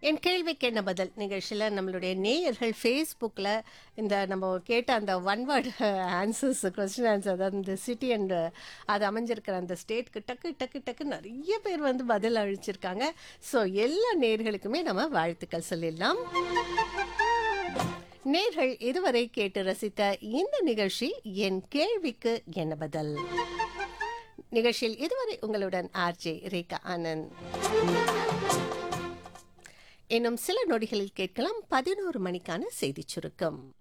என் கேள்விக்கு என்ன பதில் நிகழ்ச்சியில் நம்மளுடைய நேயர்கள் ஃபேஸ்புக்கில் இந்த நம்ம கேட்ட அந்த one word answers question answer அதாவது இந்த சிட்டி அண்ட் அது அமைஞ்சிருக்கிற அந்த ஸ்டேட்க்கு டக்கு டக்கு டக்கு நிறைய பேர் வந்து பதில் அழிச்சிருக்காங்க ஸோ எல்லா நேயர்களுக்குமே நம்ம வாழ்த்துக்கள் சொல்லிடலாம் நேர்கள் இதுவரை கேட்டு ரசித்த இந்த நிகழ்ச்சி என் கேள்விக்கு என்ன பதில் நிகழ்ச்சியில் இதுவரை உங்களுடன் ஆர்ஜே ரேகா ஆனந்த் இன்னும் சில நொடிகளில் கேட்கலாம் பதினோரு மணிக்கான செய்திச் சுருக்கம்